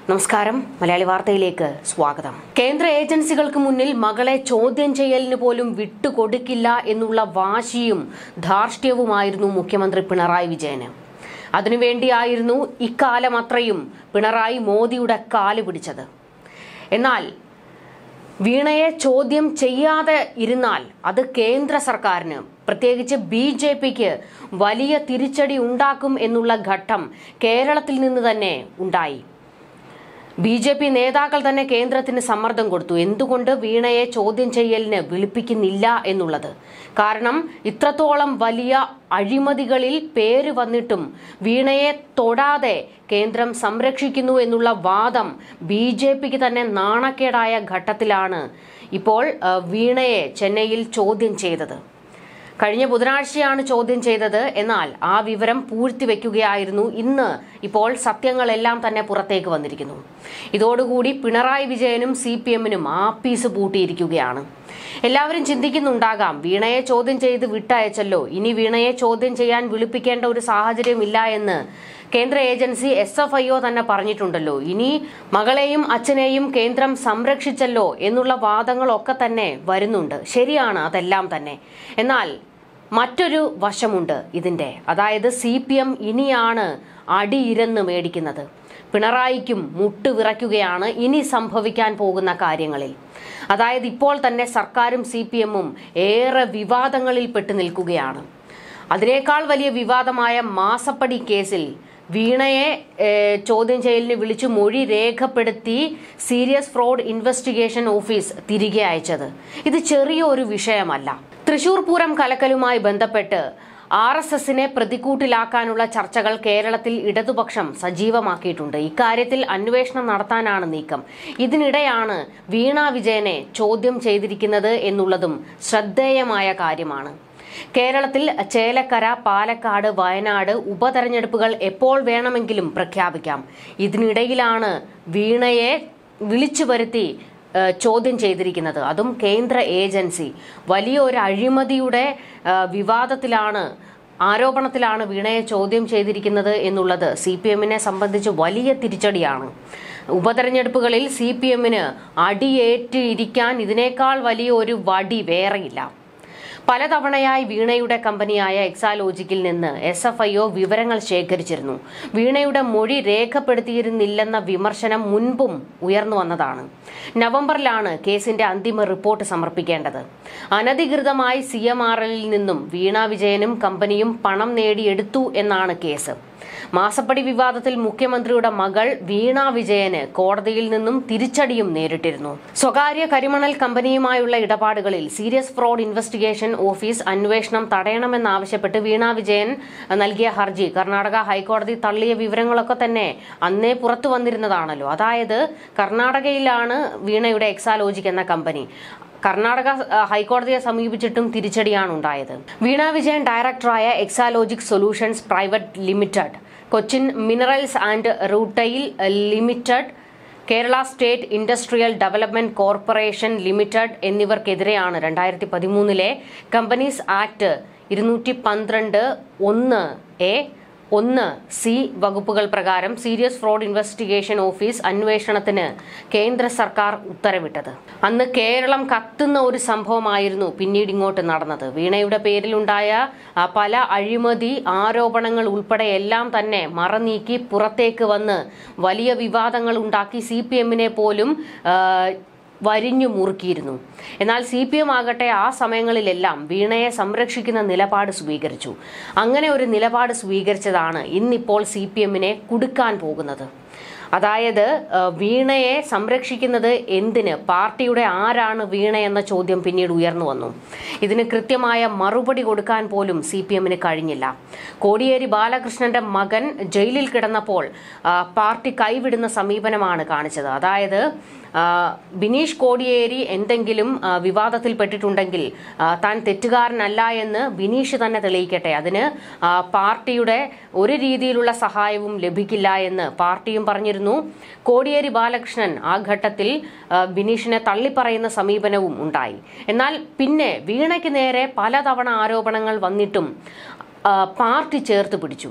നമസ്കാരം മലയാളി വാർത്തയിലേക്ക് സ്വാഗതം കേന്ദ്ര ഏജൻസികൾക്ക് മുന്നിൽ മകളെ ചോദ്യം ചെയ്യലിന് പോലും വിട്ടുകൊടുക്കില്ല എന്നുള്ള വാശിയും ധാർഷ്ട്യവുമായിരുന്നു മുഖ്യമന്ത്രി പിണറായി വിജയന് അതിനുവേണ്ടിയായിരുന്നു ഇക്കാലം അത്രയും പിണറായി മോദിയുടെ കാല് പിടിച്ചത് എന്നാൽ വീണയെ ചോദ്യം ചെയ്യാതെ ഇരുന്നാൽ അത് കേന്ദ്ര സർക്കാരിന് പ്രത്യേകിച്ച് ബി ജെ പിക്ക് വലിയ തിരിച്ചടി ഉണ്ടാക്കും എന്നുള്ള ഘട്ടം കേരളത്തിൽ നിന്ന് തന്നെ ഉണ്ടായി ബി ജെ പി നേതാക്കൾ തന്നെ കേന്ദ്രത്തിന് സമ്മർദ്ദം കൊടുത്തു എന്തുകൊണ്ട് വീണയെ ചോദ്യം ചെയ്യലിന് വിളിപ്പിക്കുന്നില്ല എന്നുള്ളത് കാരണം ഇത്രത്തോളം വലിയ അഴിമതികളിൽ പേര് വന്നിട്ടും വീണയെ തൊടാതെ കേന്ദ്രം സംരക്ഷിക്കുന്നു എന്നുള്ള വാദം ബി ജെ പിക്ക് തന്നെ നാണക്കേടായ ഘട്ടത്തിലാണ് ഇപ്പോൾ ആ, വീണയെ ചെന്നൈയിൽ ചോദ്യം ചെയ്തത് കഴിഞ്ഞ ബുധനാഴ്ചയാണ് ചോദ്യം ചെയ്തത് എന്നാൽ ആ വിവരം പൂഴ്ത്തിവെക്കുകയായിരുന്നു ഇന്ന് ഇപ്പോൾ സത്യങ്ങളെല്ലാം തന്നെ പുറത്തേക്ക് വന്നിരിക്കുന്നു ഇതോടുകൂടി പിണറായി വിജയനും സി പി എമ്മിനും ആപ്പീസ് പൂട്ടിയിരിക്കുകയാണ് എല്ലാവരും ചിന്തിക്കുന്നുണ്ടാകാം വീണയെ ചോദ്യം ചെയ്ത് വിട്ടയച്ചല്ലോ ഇനി വീണയെ ചോദ്യം ചെയ്യാൻ വിളിപ്പിക്കേണ്ട ഒരു സാഹചര്യമില്ല എന്ന് കേന്ദ്ര agency S F I O തന്നെ പറഞ്ഞിട്ടുണ്ടല്ലോ ഇനി മകളെയും അച്ഛനെയും കേന്ദ്രം സംരക്ഷിച്ചല്ലോ എന്നുള്ള വാദങ്ങളൊക്കെ തന്നെ വരുന്നുണ്ട് ശരിയാണ് അതെല്ലാം തന്നെ എന്നാൽ മറ്റൊരു വശമുണ്ട് ഇതിന്റെ അതായത് സി പി എം ഇനിയാണ് അടിയിരന്ന് മേടിക്കുന്നത് പിണറായിക്കും മുട്ടുവിറയ്ക്കുകയാണ് ഇനി സംഭവിക്കാൻ പോകുന്ന കാര്യങ്ങളിൽ അതായത് ഇപ്പോൾ തന്നെ സർക്കാരും സി പി എമ്മും ഏറെ വിവാദങ്ങളിൽ പെട്ടു നിൽക്കുകയാണ് അതിനേക്കാൾ വലിയ വിവാദമായ മാസപ്പടി കേസിൽ വീണയെ ഏഹ്, ചോദ്യം ചെയ്യലിന് വിളിച്ചു മൊഴി രേഖപ്പെടുത്തി സീരിയസ് ഫ്രോഡ് ഇൻവെസ്റ്റിഗേഷൻ ഓഫീസ് തിരികെ അയച്ചത് ഇത് ചെറിയ ഒരു വിഷയമല്ല തൃശൂർ പൂരം കലക്കലുമായി ബന്ധപ്പെട്ട് ആർ എസ് എസിനെ പ്രതിക്കൂട്ടിലാക്കാനുള്ള ചർച്ചകൾ കേരളത്തിൽ ഇടതുപക്ഷം സജീവമാക്കിയിട്ടുണ്ട് ഇക്കാര്യത്തിൽ അന്വേഷണം നടത്താനാണ് നീക്കം ഇതിനിടെയാണ് വീണ വിജയനെ ചോദ്യം ചെയ്തിരിക്കുന്നത് എന്നുള്ളതും ശ്രദ്ധേയമായ കാര്യമാണ് കേരളത്തിൽ ചേലക്കര പാലക്കാട് വയനാട് ഉപതെരഞ്ഞെടുപ്പുകൾ എപ്പോൾ വേണമെങ്കിലും പ്രഖ്യാപിക്കാം ഇതിനിടയിലാണ് വീണയെ വിളിച്ചു വരുത്തി ഏഹ്, ചോദ്യം ചെയ്തിരിക്കുന്നത് അതും കേന്ദ്ര ഏജൻസി വലിയ ഒരു അഴിമതിയുടെ ഏഹ്, വിവാദത്തിലാണ് ആരോപണത്തിലാണ് വീണയെ ചോദ്യം ചെയ്തിരിക്കുന്നത് എന്നുള്ളത് സി പി എമ്മിനെ സംബന്ധിച്ച് വലിയ തിരിച്ചടിയാണ് ഉപതെരഞ്ഞെടുപ്പുകളിൽ സി പി എമ്മിന് അടിയേറ്റിരിക്കാൻ ഇതിനേക്കാൾ വലിയ ഒരു വടി വേറെയില്ല പലതവണയായി വീണയുടെ കമ്പനിയായ എക്സാലോജിക്കിൽ നിന്ന് എസ് എഫ് ഐ ഒ വിവരങ്ങൾ ശേഖരിച്ചിരുന്നു വീണയുടെ മൊഴി രേഖപ്പെടുത്തിയിരുന്നില്ലെന്ന വിമർശനം മുൻപും ഉയർന്നു വന്നതാണ് നവംബറിലാണ് കേസിന്റെ അന്തിമ റിപ്പോർട്ട് സമർപ്പിക്കേണ്ടത് അനധികൃതമായി സി എം ആർ എല്ലിൽ നിന്നും വീണ വിജയനും കമ്പനിയും പണം നേടിയെടുത്തു എന്നാണ് കേസ് മാസപ്പടി വിവാദത്തിൽ മുഖ്യമന്ത്രിയുടെ മകൾ വീണ വിജയന് കോടതിയിൽ നിന്നും തിരിച്ചടിയും നേരിട്ടിരുന്നു സ്വകാര്യ കരിമണൽ കമ്പനിയുമായുള്ള ഇടപാടുകളിൽ സീരിയസ് ഫ്രോഡ് ഇൻവെസ്റ്റിഗേഷൻ ഓഫീസ് അന്വേഷണം തടയണമെന്നാവശ്യപ്പെട്ട് വീണ വിജയൻ നൽകിയ ഹർജി കർണാടക ഹൈക്കോടതി തള്ളിയ വിവരങ്ങളൊക്കെ തന്നെ അന്നേ പുറത്തു വന്നിരുന്നതാണല്ലോ അതായത് കർണാടകയിലാണ് വീണയുടെ എക്സാലോജിക് എന്ന കമ്പനി കർണാടക ആ, ഹൈക്കോടതിയെ സമീപിച്ചിട്ടും തിരിച്ചടിയാണ് ഉണ്ടായത് വീണ വിജയൻ ഡയറക്ടറായ Exalogic Solutions Private Limited Cochin Minerals and Rutile Limited Kerala State Industrial Development Corporation Limited എന്നിവർക്കെതിരെയാണ് രണ്ടായിരത്തി പതിമൂന്നിലെ കമ്പനീസ് ആക്ട് ഇരുന്നൂറ്റി പന്ത്രണ്ട് ഒന്ന് എ ഒന്ന് സി വകുപ്പുകൾ പ്രകാരം സീരിയസ് ഫ്രോഡ് ഇൻവെസ്റ്റിഗേഷൻ ഓഫീസ് അന്വേഷണത്തിന് കേന്ദ്ര സർക്കാർ ഉത്തരവിട്ടത് അന്ന് കേരളം കത്തുന്ന ഒരു സംഭവമായിരുന്നു പിന്നീട് ഇങ്ങോട്ട് നടന്നത് വീണയുടെ പേരിലുണ്ടായ ആ, പല അഴിമതി ആരോപണങ്ങൾ ഉൾപ്പെടെ എല്ലാം തന്നെ മറനീക്കി പുറത്തേക്ക് വന്ന് വലിയ വിവാദങ്ങൾ ഉണ്ടാക്കി സി പി എമ്മിനെ പോലും ആ, വരിഞ്ഞു മുറുക്കിയിരുന്നു എന്നാൽ സി പി എം ആകട്ടെ ആ സമയങ്ങളിലെല്ലാം വീണയെ സംരക്ഷിക്കുന്ന നിലപാട് സ്വീകരിച്ചു അങ്ങനെ ഒരു നിലപാട് സ്വീകരിച്ചതാണ് ഇന്നിപ്പോൾ സി പി എമ്മിനെ കുടുക്കാൻ പോകുന്നത് അതായത് ആ, വീണയെ സംരക്ഷിക്കുന്നത് എന്തിന് പാർട്ടിയുടെ ആരാണ് വീണ എന്ന ചോദ്യം പിന്നീട് ഉയർന്നു വന്നു ഇതിന് കൃത്യമായ മറുപടി കൊടുക്കാൻ പോലും സി പി എമ്മിന് കഴിഞ്ഞില്ല കോടിയേരി ബാലകൃഷ്ണന്റെ മകൻ ജയിലിൽ കിടന്നപ്പോൾ ആ, പാർട്ടി കൈവിടുന്ന സമീപനമാണ് കാണിച്ചത് അതായത് ആ, ബിനീഷ് കോടിയേരി എന്തെങ്കിലും ആ, വിവാദത്തിൽപ്പെട്ടിട്ടുണ്ടെങ്കിൽ ആ, താൻ തെറ്റുകാരനല്ല എന്ന് ബിനീഷ് തന്നെ തെളിയിക്കട്ടെ അതിന് ആ, പാർട്ടിയുടെ ഒരു രീതിയിലുള്ള സഹായവും ലഭിക്കില്ല എന്ന് പാർട്ടിയും പറഞ്ഞിരുന്നു കോടിയേരി ബാലകൃഷ്ണൻ ആ ഘട്ടത്തിൽ ആ, ബിനീഷിനെ തള്ളിപ്പറയുന്ന സമീപനവും ഉണ്ടായി എന്നാൽ പിന്നെ വീണയ്ക്ക് നേരെ പലതവണ ആരോപണങ്ങൾ വന്നിട്ടും ആ, പാർട്ടി ചേർത്ത് പിടിച്ചു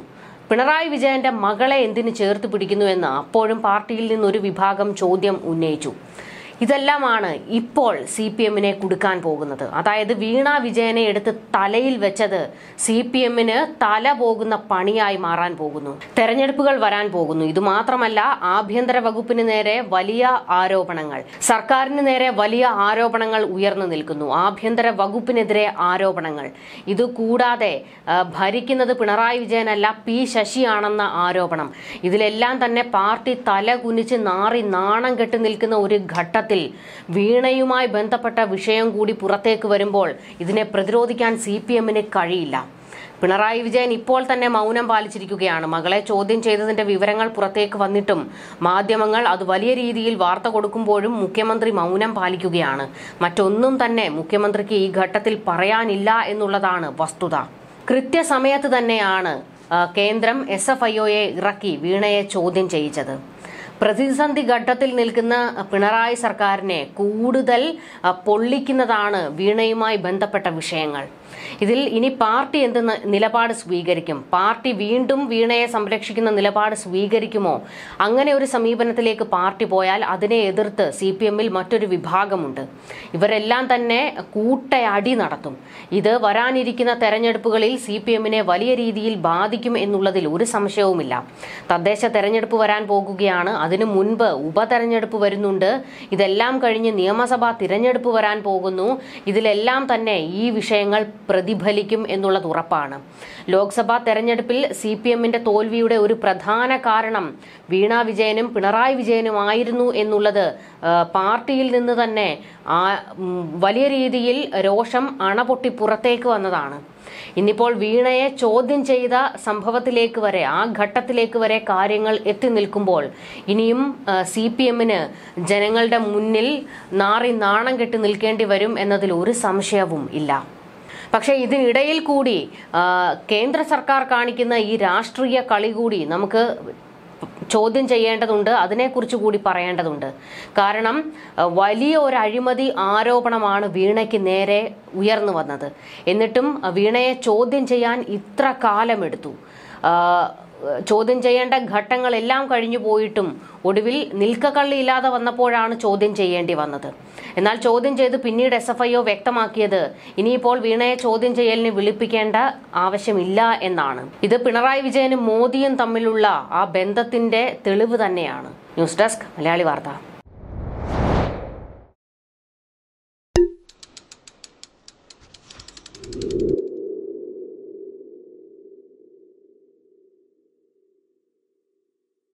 പിണറായി വിജയന്റെ മകളെ എന്തിനു ചേർത്ത് പിടിക്കുന്നുവെന്ന് അപ്പോഴും പാർട്ടിയിൽ നിന്നൊരു വിഭാഗം ചോദ്യം ഉന്നയിച്ചു ഇതെല്ലാമാണ് ഇപ്പോൾ സി പി എമ്മിനെ കുടുക്കാൻ പോകുന്നത് അതായത് വീണ വിജയനെ എടുത്ത് തലയിൽ വെച്ചത് സി പി എമ്മിന് തല പോകുന്ന പണിയായി മാറാൻ പോകുന്നു തെരഞ്ഞെടുപ്പുകൾ വരാൻ പോകുന്നു ഇത് മാത്രമല്ല ആഭ്യന്തര വകുപ്പിന് നേരെ വലിയ ആരോപണങ്ങൾ സർക്കാരിന് നേരെ വലിയ ആരോപണങ്ങൾ ഉയർന്നു നിൽക്കുന്നു ആഭ്യന്തര വകുപ്പിനെതിരെ ആരോപണങ്ങൾ ഇത് കൂടാതെ ആ, ഭരിക്കുന്നത് പിണറായി വിജയനല്ല പി ശശിയാണെന്ന ആരോപണം ഇതിലെല്ലാം തന്നെ പാർട്ടി തല കുനിച്ച് നാറി നാണം കെട്ടി നിൽക്കുന്ന ഒരു ഘട്ടത്തിൽ വീണയുമായി ബന്ധപ്പെട്ട വിഷയം കൂടി പുറത്തേക്ക് വരുമ്പോൾ ഇതിനെ പ്രതിരോധിക്കാൻ സി പി എമ്മിന് കഴിയില്ല പിണറായി വിജയൻ ഇപ്പോൾ തന്നെ മൗനം പാലിച്ചിരിക്കുകയാണ് മകളെ ചോദ്യം ചെയ്തതിന്റെ വിവരങ്ങൾ പുറത്തേക്ക് വന്നിട്ടും മാധ്യമങ്ങൾ അത് വലിയ രീതിയിൽ വാർത്ത കൊടുക്കുമ്പോഴും മുഖ്യമന്ത്രി മൗനം പാലിക്കുകയാണ് മറ്റൊന്നും തന്നെ മുഖ്യമന്ത്രിക്ക് ഈ ഘട്ടത്തിൽ പറയാനില്ല എന്നുള്ളതാണ് വസ്തുത കൃത്യസമയത്ത് തന്നെയാണ് ആ, കേന്ദ്രം എസ് എഫ് ഐ ഒയെ ഇറക്കി വീണയെ ചോദ്യം ചെയ്യിച്ചത് പ്രതിസന്ധി ഘട്ടത്തിൽ നിൽക്കുന്ന പിണറായി സർക്കാരിനെ കൂടുതൽ ആ, പൊള്ളിക്കുന്നതാണ് വീണയുമായി ബന്ധപ്പെട്ട വിഷയങ്ങൾ ഇതിൽ ഇനി പാർട്ടി എന്ത് ന- നിലപാട് സ്വീകരിക്കും പാർട്ടി വീണ്ടും വീണയെ സംരക്ഷിക്കുന്ന നിലപാട് സ്വീകരിക്കുമോ അങ്ങനെ ഒരു സമീപനത്തിലേക്ക് പാർട്ടി പോയാൽ അതിനെ എതിർത്ത് സി പി എമ്മിൽ മറ്റൊരു വിഭാഗമുണ്ട് ഇവരെല്ലാം തന്നെ കൂട്ടയടി നടത്തും ഇത് വരാനിരിക്കുന്ന തെരഞ്ഞെടുപ്പുകളിൽ സി പി എമ്മിനെ വലിയ രീതിയിൽ ബാധിക്കും എന്നുള്ളതിൽ ഒരു സംശയവുമില്ല തദ്ദേശ തെരഞ്ഞെടുപ്പ് വരാൻ പോകുകയാണ് അതിനു മുൻപ് ഉപതെരഞ്ഞെടുപ്പ് വരുന്നുണ്ട് ഇതെല്ലാം കഴിഞ്ഞ് നിയമസഭാ തിരഞ്ഞെടുപ്പ് വരാൻ പോകുന്നു ഇതിലെല്ലാം തന്നെ ഈ വിഷയങ്ങൾ പ്രതിഫലിക്കും എന്നുള്ളത് ഉറപ്പാണ് ലോക്സഭാ തെരഞ്ഞെടുപ്പിൽ സി പി എമ്മിന്റെ തോൽവിയുടെ ഒരു പ്രധാന കാരണം വീണ വിജയനും പിണറായി വിജയനുമായിരുന്നു എന്നുള്ളത് ആ, പാർട്ടിയിൽ നിന്ന് തന്നെ ആ ഉം, വലിയ രീതിയിൽ രോഷം അണപൊട്ടി പുറത്തേക്ക് വന്നതാണ് ഇന്നിപ്പോൾ വീണയെ ചോദ്യം ചെയ്ത സംഭവത്തിലേക്ക് വരെ ആ ഘട്ടത്തിലേക്ക് വരെ കാര്യങ്ങൾ എത്തി നിൽക്കുമ്പോൾ ഇനിയും സി പി എമ്മിന് ജനങ്ങളുടെ മുന്നിൽ നാറി നാണം കെട്ടി നിൽക്കേണ്ടി വരും എന്നതിൽ ഒരു സംശയവും ഇല്ല പക്ഷേ ഇതിനിടയിൽ കൂടി ആ, കേന്ദ്ര സർക്കാർ കാണിക്കുന്ന ഈ രാഷ്ട്രീയ കളി കൂടി നമുക്ക് ചോദ്യം ചെയ്യേണ്ടതുണ്ട് അതിനെക്കുറിച്ച് കൂടി പറയേണ്ടതുണ്ട് കാരണം അഹ് വലിയ ഒരു അഴിമതി ആരോപണമാണ് വീണയ്ക്ക് നേരെ ഉയർന്നു വന്നത് എന്നിട്ടും അഹ് വീണയെ ചോദ്യം ചെയ്യാൻ ഇത്ര കാലമെടുത്തു ആഹ് ചോദ്യം ചെയ്യേണ്ട ഘട്ടങ്ങളെല്ലാം കഴിഞ്ഞു പോയിട്ടും ഒടുവിൽ നിൽക്കക്കള്ളി ഇല്ലാതെ വന്നപ്പോഴാണ് ചോദ്യം ചെയ്യേണ്ടി വന്നത് എന്നാൽ ചോദ്യം ചെയ്ത് പിന്നീട് എസ് എഫ് ഐ ഒ വ്യക്തമാക്കിയത് ഇനിയിപ്പോൾ വീണയെ ചോദ്യം ചെയ്യലിന് വിളിപ്പിക്കേണ്ട ആവശ്യമില്ല എന്നാണ് ഇത് പിണറായി വിജയനും മോദിയും തമ്മിലുള്ള ആ ബന്ധത്തിന്റെ തെളിവ് തന്നെയാണ് ന്യൂസ് ഡെസ്ക് മലയാളി വാർത്ത